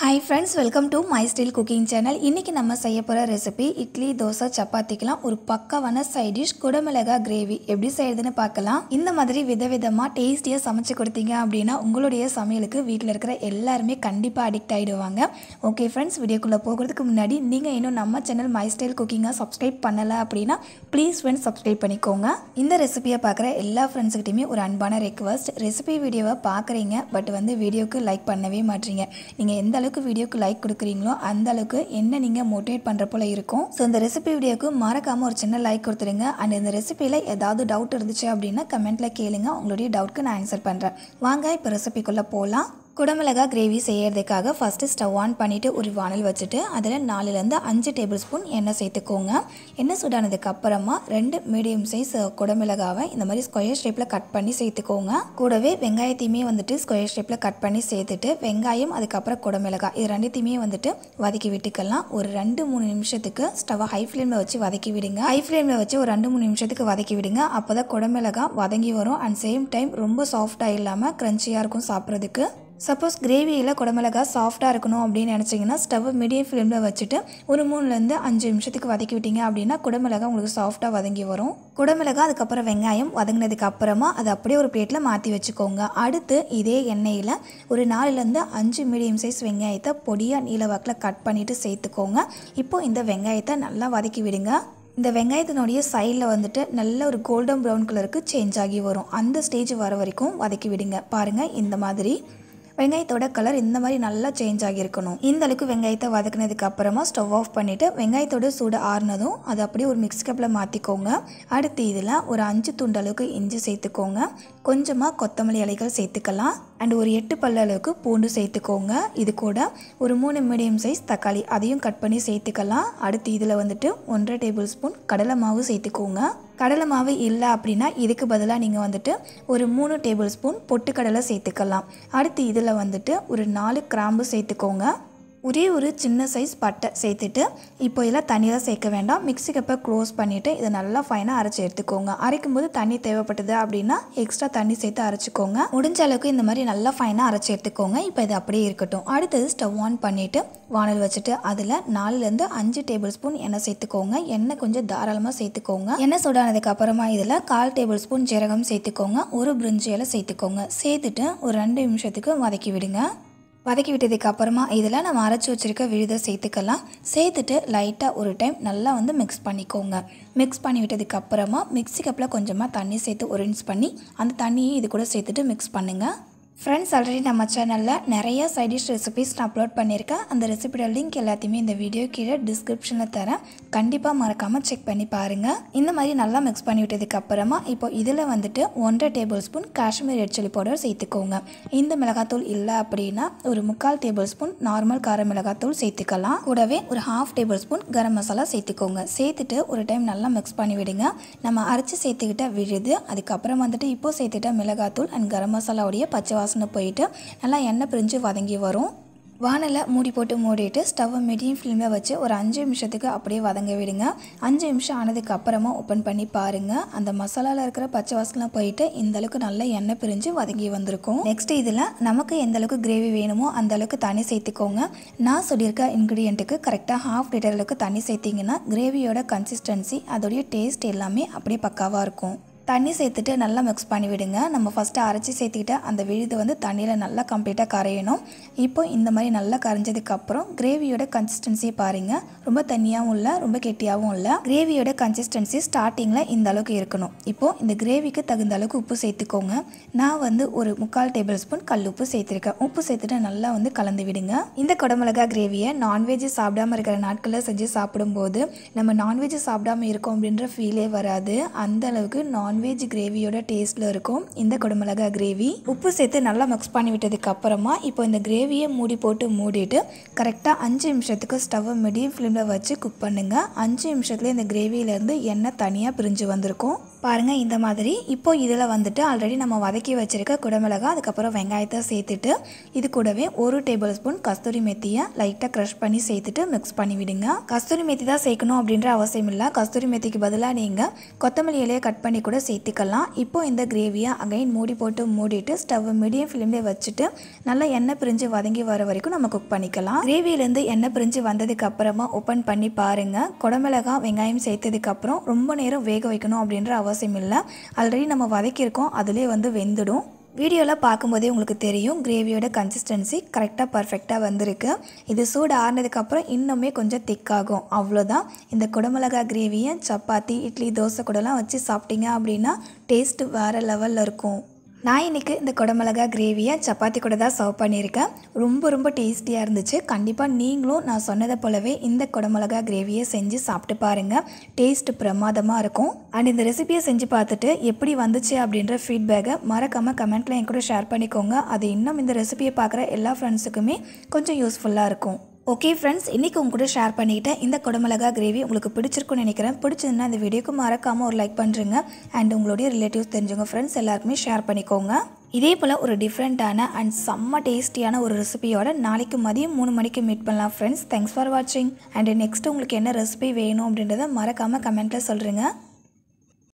hi friends welcome to my style cooking channel இன்றைக்கி நம்ம செய்ய போகிற ரெசிபி இட்லி தோசை சப்பாத்திக்கெலாம் ஒரு பக்காவான சைட் டிஷ் குடமிளகா கிரேவி எப்படி செய்யறதுன்னு பார்க்கலாம் இந்த மாதிரி விதவிதமாக டேஸ்டியாக சமைச்சு கொடுத்தீங்க அப்படின்னா உங்களுடைய சமையலுக்கு வீட்டில் இருக்கிற எல்லாருமே கண்டிப்பாக அடிக்ட் ஆகிடுவாங்க ஓகே ஃப்ரெண்ட்ஸ் வீடியோக்குள்ளே போகிறதுக்கு முன்னாடி நீங்கள் இன்னும் நம்ம சேனல் மை ஸ்டைல் குக்கிங்கை சப்ஸ்கிரைப் பண்ணலை அப்படின்னா ப்ளீஸ் ஃப்ரெண்ட்ஸ் சப்ஸ்கிரைப் பண்ணிக்கோங்க இந்த ரெசிபியை பார்க்குற எல்லா ஃப்ரெண்ட்ஸுக்கிட்டையுமே ஒரு அன்பான ரெக்வஸ்ட் ரெசிபி வீடியோவை பார்க்குறீங்க பட் வந்து வீடியோக்கு லைக் பண்ணவே மாட்டீங்க நீங்கள் எந்த அளவுக்கு வீடியோக்கு லைக் கொடுக்குறீங்களோ அந்த அளவுக்கு என்ன நீங்கள் மோட்டிவேட் பண்ணுற போல இருக்கும் ஸோ இந்த ரெசிபி வீடியோக்கு மறக்காமல் ஒரு சின்ன லைக் கொடுத்துருங்க அண்ட் இந்த ரெசிபியில் ஏதாவது டவுட் இருந்துச்சு அப்படின்னா கமெண்ட்டில் கேளுங்க உங்களுடைய டவுட்க்கு நான் ஆன்சர் பண்ணுறேன் வாங்க இப்போ ரெசிபிக்குள்ளே போகலாம் குடமிளகா கிரேவி செய்யறதுக்காக ஃபஸ்ட்டு ஸ்டவ் ஆன் பண்ணிவிட்டு ஒரு வானல் வச்சுட்டு அதில் நாலுலேருந்து அஞ்சு டேபிள் ஸ்பூன் எண்ணெய் சேர்த்துக்கோங்க எண்ணெய் சூடானதுக்கு அப்புறமா ரெண்டு மீடியம் சைஸ் குடமிளகாவை இந்த மாதிரி ஸ்கொயர் ஷேப்பில் கட் பண்ணி சேர்த்துக்கோங்க கூடவே வெங்காயத்தையுமே வந்துட்டு ஸ்கொயர் ஷேப்பில் கட் பண்ணி சேர்த்துட்டு வெங்காயம் அதுக்கப்புறம் குடமிளகாய் இது ரெண்டுத்தையுமே வந்துட்டு வதக்கி விட்டுக்கலாம் ஒரு ரெண்டு மூணு நிமிஷத்துக்கு ஸ்டவ்வை ஹை ஃப்ளேமில் வச்சு வதக்கி விடுங்க ஹை ஃப்ளேமில் வச்சு ஒரு ரெண்டு மூணு நிமிஷத்துக்கு வதக்கி விடுங்க அப்போ தான் குடமிளகாய் வதங்கி வரும் அண்ட் சேம் டைம் ரொம்ப சாஃப்டாக இல்லாமல் க்ரன்ச்சியாக இருக்கும் சாப்பிட்றதுக்கு சப்போஸ் கிரேவியில் குடமிளகா சாஃப்டாக இருக்கணும் அப்படின்னு நினச்சிங்கன்னா ஸ்டவ் மீடியம் ஃப்ளேமில் வச்சுட்டு ஒரு மூணுலேருந்து அஞ்சு நிமிஷத்துக்கு வதக்கி விட்டீங்க அப்படின்னா குடமிளகா உங்களுக்கு சாஃப்டாக வதங்கி வரும் குடமிளகா அதுக்கப்புறம் வெங்காயம் வதங்கினதுக்கு அப்புறமா அதை அப்படியே ஒரு பிளேட்டில் மாற்றி வச்சுக்கோங்க அடுத்து இதே எண்ணெயில் ஒரு நாலுலேருந்து அஞ்சு மீடியம் சைஸ் வெங்காயத்தை பொடியாக நீளவாக்கில் கட் பண்ணிவிட்டு சேர்த்துக்கோங்க இப்போது இந்த வெங்காயத்தை நல்லா வதக்கி விடுங்க இந்த வெங்காயத்தினுடைய சைடில் வந்துட்டு நல்ல ஒரு கோல்டன் ப்ரௌன் கலருக்கு சேஞ்ச் ஆகி வரும் அந்த ஸ்டேஜ் வர வரைக்கும் வதக்கி விடுங்க பாருங்கள் இந்த மாதிரி வெங்காயத்தோட கலர் இந்த மாதிரி நல்லா சேஞ்ச் ஆகியிருக்கணும் இந்த அளவுக்கு வெங்காயத்தை வதக்குனதுக்கு அப்புறமா ஸ்டவ் ஆஃப் பண்ணிவிட்டு வெங்காயத்தோட சூடு ஆறுனதும் அதை அப்படியே ஒரு மிக்ஸ் கப்பில் மாற்றிக்கோங்க அடுத்து இதில் ஒரு அஞ்சு துண்டு அளவுக்கு இஞ்சி சேர்த்துக்கோங்க கொஞ்சமாக கொத்தமல்லி இலைகள் சேர்த்துக்கலாம் அண்ட் ஒரு எட்டு பல்ல அளவுக்கு பூண்டு சேர்த்துக்கோங்க இது கூட ஒரு மூணு மீடியம் சைஸ் தக்காளி அதையும் கட் பண்ணி சேர்த்துக்கலாம் அடுத்து இதில் வந்துட்டு ஒன்றரை டேபிள் ஸ்பூன் கடலை மாவு சேர்த்துக்கோங்க கடலை மாவு இல்லை அப்படின்னா இதுக்கு பதிலாக நீங்கள் வந்துட்டு ஒரு மூணு டேபிள் ஸ்பூன் பொட்டுக்கடலை சேர்த்துக்கலாம் அடுத்து இதில் வந்துட்டு ஒரு நாலு கிராம்பு சேர்த்துக்கோங்க ஒரே ஒரு சின்ன சைஸ் பட்டை சேர்த்துட்டு இப்போ இதெல்லாம் தண்ணியெலாம் சேர்க்க வேண்டாம் மிக்ஸி கப்பை க்ளோஸ் பண்ணிவிட்டு இதை நல்லா ஃபைனாக அரைச்சி எடுத்துக்கோங்க அரைக்கும் போது தண்ணி தேவைப்பட்டது அப்படின்னா எக்ஸ்ட்ரா தண்ணி சேர்த்து அரைச்சிக்கோங்க முடிஞ்ச அளவுக்கு இந்த மாதிரி நல்லா ஃபைனாக அரைச்சி எடுத்துக்கோங்க இப்போ இது அப்படியே இருக்கட்டும் அடுத்தது ஸ்டவ் ஆன் பண்ணிவிட்டு வானல் வச்சுட்டு அதில் நாலுலேருந்து அஞ்சு டேபிள் ஸ்பூன் எண்ணெய் சேர்த்துக்கோங்க எண்ணெய் கொஞ்சம் தாராளமாக சேர்த்துக்கோங்க எண்ணெய் சூடானதுக்கு அப்புறமா இதில் கால் டேபிள் ஸ்பூன் ஜீரகம் சேர்த்துக்கோங்க ஒரு பிரிஞ்சி இலை சேர்த்துக்கோங்க சேர்த்துட்டு ஒரு ரெண்டு நிமிஷத்துக்கு வதக்கி விடுங்க வதக்கி விட்டதுக்கு அப்புறமா இதில் நம்ம அரைச்சி வச்சுருக்க விழுதை சேர்த்துக்கலாம் சேர்த்துட்டு லைட்டாக ஒரு டைம் நல்லா வந்து மிக்ஸ் பண்ணிக்கோங்க மிக்ஸ் பண்ணி விட்டதுக்கு அப்புறமா மிக்ஸி கப்பில் கொஞ்சமாக தண்ணி சேர்த்து ஒரு ரின்ஸ் பண்ணி அந்த தண்ணியை இது கூட சேர்த்துட்டு மிக்ஸ் பண்ணுங்கள் ஃப்ரெண்ட்ஸ் ஆல்ரெடி நம்ம சேனலில் நிறைய சைடிஷ் ரெசிபிஸ் நான் அப்லோட் பண்ணியிருக்கேன் அந்த ரெசிபியோட லிங்க் எல்லாத்தையுமே இந்த வீடியோ கீழே டிஸ்கிரிப்ஷனில் தரேன் கண்டிப்பாக மறக்காமல் செக் பண்ணி பாருங்கள் இந்த மாதிரி நல்லா மிக்ஸ் பண்ணி விட்டதுக்கு அப்புறமா இப்போ இதில் வந்துட்டு ஒன்றரை tablespoon Kashmir red chilli powder சேர்த்துக்கோங்க இந்த மிளகாத்தூள் இல்லை அப்படின்னா ஒரு முக்கால் டேபிள் ஸ்பூன் நார்மல் கார மிளகாத்தூள் சேர்த்துக்கலாம் கூடவே ஒரு half tablespoon garam masala சேர்த்துக்கோங்க சேர்த்துட்டு ஒரு டைம் நல்லா மிக்ஸ் பண்ணி விடுங்க நம்ம அரைச்சி சேர்த்துக்கிட்ட விழுது அதுக்கப்புறம் வந்துட்டு இப்போ சேர்த்துட்ட மிளகாத்தூள் அண்ட் கரம் மசாலாவுடைய பச்சை வாசனை போயிட்டு நல்லா எண்ணெய் பிரிஞ்சு வதங்கி வரும் வானலை மூடி போட்டு மூடிட்டு ஸ்டவ்வை மீடியம் ஃப்ளேமில் வச்சு ஒரு அஞ்சு நிமிஷத்துக்கு அப்படியே வதங்க விடுங்க அஞ்சு நிமிஷம் ஆனதுக்கு அப்புறமா ஓப்பன் பண்ணி பாருங்கள் அந்த மசாலாவில் இருக்கிற பச்சை வாசலாம் போயிட்டு இந்த அளவுக்கு நல்ல எண்ணெய் பிரிஞ்சு வதங்கி வந்திருக்கும் நெக்ஸ்ட் இதில் நமக்கு எந்த அளவுக்கு கிரேவி வேணுமோ அந்த அளவுக்கு தண்ணி சேர்த்துக்கோங்க நான் சொல்லியிருக்க இன்க்ரீடியண்ட்டுக்கு கரெக்டாக ஹாஃப் லிட்டர் அளவுக்கு தண்ணி சேர்த்திங்கன்னா கிரேவியோட கன்சிஸ்டன்சி அதோடைய டேஸ்ட் எல்லாமே அப்படியே பக்காவாக இருக்கும் தண்ணி சேர்த்துட்டு நல்லா மிக்ஸ் பண்ணி விடுங்க நம்ம ஃபஸ்ட்டு அரைச்சி சேர்த்துக்கிட்ட அந்த விழுது வந்து தண்ணியில் நல்லா கம்ப்ளீட்டாக கரையணும் இப்போ இந்த மாதிரி நல்லா கரைஞ்சதுக்கப்புறம் கிரேவியோட கன்சிஸ்டன்சி பாருங்கள் ரொம்ப தண்ணியாகவும் இல்லை ரொம்ப கெட்டியாகவும் இல்லை கிரேவியோட கன்சிஸ்டன்சி ஸ்டார்டிங்கில் இந்த அளவுக்கு இருக்கணும் இப்போது இந்த கிரேவிக்கு தகுந்த அளவுக்கு உப்பு சேர்த்துக்கோங்க நான் வந்து ஒரு முக்கால் டேபிள் ஸ்பூன் கல் உப்பு சேர்த்துருக்கேன் உப்பு சேர்த்துட்டு நல்லா வந்து கலந்து விடுங்க இந்த குடமிளகா கிரேவியை நான்வெஜ் சாப்பிடாம இருக்கிற நாட்களில் செஞ்சு சாப்பிடும்போது நம்ம நான்வெஜ் சாப்பிடாம இருக்கோம் அப்படின்ற ஃபீலே வராது அந்த அளவுக்கு நான் நான்வெஜ் கிரேவியோட டேஸ்ட்டில் இருக்கும் இந்த குடமிளகா கிரேவி உப்பு சேர்த்து நல்லா மிக்ஸ் பண்ணி விட்டதுக்கு அப்புறமா இப்போ இந்த கிரேவியை மூடி போட்டு மூடிட்டு கரெக்டாக அஞ்சு நிமிஷத்துக்கு ஸ்டவ்வை மீடியம் ஃப்ளேமில் வச்சு குக் பண்ணுங்கள் அஞ்சு நிமிஷத்துல இந்த கிரேவியிலேருந்து எண்ணெய் தனியாக பிரிஞ்சு வந்திருக்கும் பாருங்கள் இந்த மாதிரி இப்போ இதில் வந்துட்டு ஆல்ரெடி நம்ம வதக்கி வச்சுருக்க குடமிளகா அதுக்கப்புறம் வெங்காயத்தை சேர்த்துட்டு இது கூடவே ஒரு டேபிள் ஸ்பூன் கஸ்தூரி மெத்தியை லைட்டாக க்ரஷ் பண்ணி சேர்த்துட்டு மிக்ஸ் பண்ணி விடுங்க கஸ்தூரி மெத்தி தான் சேர்க்கணும் அப்படின்ற அவசியம் இல்லை கஸ்தூரி மெத்திக்கு பதிலாக நீங்கள் கொத்தமல்லி இலையை கட் பண்ணி கூட சேர்த்துக்கலாம் இப்போ இந்த கிரேவியை அகைன் மூடி போட்டு மூடிட்டு ஸ்டவ் மீடியம் ஃப்ளேம்லேயே வச்சுட்டு நல்லா எண்ணெய் பிரிஞ்சு வதங்கி வர வரைக்கும் நம்ம குக் பண்ணிக்கலாம் கிரேவிலேருந்து எண்ணெய் பிரிஞ்சு வந்ததுக்கு அப்புறமா ஓப்பன் பண்ணி பாருங்கள் குடமிளகா வெங்காயம் சேர்த்ததுக்கப்புறம் ரொம்ப நேரம் வேக வைக்கணும் அப்படின்ற அவசியம் இல்லை ஆல்ரெடி நம்ம வதக்கியிருக்கோம் அதிலே வந்து வெந்துடும் வீடியோவில் பார்க்கும்போதே உங்களுக்கு தெரியும் கிரேவியோட கன்சிஸ்டன்சி கரெக்டாக பர்ஃபெக்டாக வந்திருக்கு இது சூடு ஆறுனதுக்கப்புறம் இன்னுமே கொஞ்சம் திக்காகும் அவ்வளோதான் இந்த குடமிளகா கிரேவியை சப்பாத்தி இட்லி தோசை கூடலாம் வச்சு சாப்பிட்டீங்க அப்படின்னா டேஸ்ட்டு வேறு லெவலில் இருக்கும் நான் இன்றைக்கி இந்த குடமிளகா கிரேவியை சப்பாத்தி கூட தான் சர்வ் பண்ணியிருக்கேன் ரொம்ப ரொம்ப டேஸ்டியாக இருந்துச்சு கண்டிப்பாக நீங்களும் நான் சொன்னதை போலவே இந்த குடமிளகா கிரேவியை செஞ்சு சாப்பிட்டு பாருங்கள் டேஸ்ட் பிரமாதமாக இருக்கும் அண்ட் இந்த ரெசிபியை செஞ்சு பார்த்துட்டு எப்படி வந்துச்சு அப்படின்ற ஃபீட்பேக்கை மறக்காமல் கமெண்ட்டில் என் கூட ஷேர் பண்ணிக்கோங்க அது இன்னும் இந்த ரெசிபியை பார்க்குற எல்லா ஃப்ரெண்ட்ஸுக்குமே கொஞ்சம் யூஸ்ஃபுல்லாக இருக்கும் ஓகே ஃப்ரெண்ட்ஸ் இன்றைக்கி உங்க கூட ஷேர் பண்ணிக்கிட்டேன் இந்த குடமிளகா கிரேவி உங்களுக்கு பிடிச்சிருக்குன்னு நினைக்கிறேன் பிடிச்சதுன்னா இந்த வீடியோக்கு மறக்காமல் ஒரு லைக் பண்ணுறேங்க அண்ட் உங்களுடைய ரிலேட்டிவ்ஸ் தெரிஞ்சவங்க ஃப்ரெண்ட்ஸ் எல்லாருக்குமே ஷேர் பண்ணிக்கோங்க இதே போல் ஒரு டிஃப்ரெண்ட்டான அண்ட் செம்ம டேஸ்டியான ஒரு ரெசிபியோட நாளைக்கு மதியம் மூணு மணிக்கு மீட் பண்ணலாம் ஃப்ரெண்ட்ஸ் தேங்க்ஸ் ஃபார் வாட்சிங் அண்ட் நெக்ஸ்ட் உங்களுக்கு என்ன ரெசிபி வேணும் அப்படின்றத மறக்காமல் கமெண்ட்டில் சொல்கிறேங்க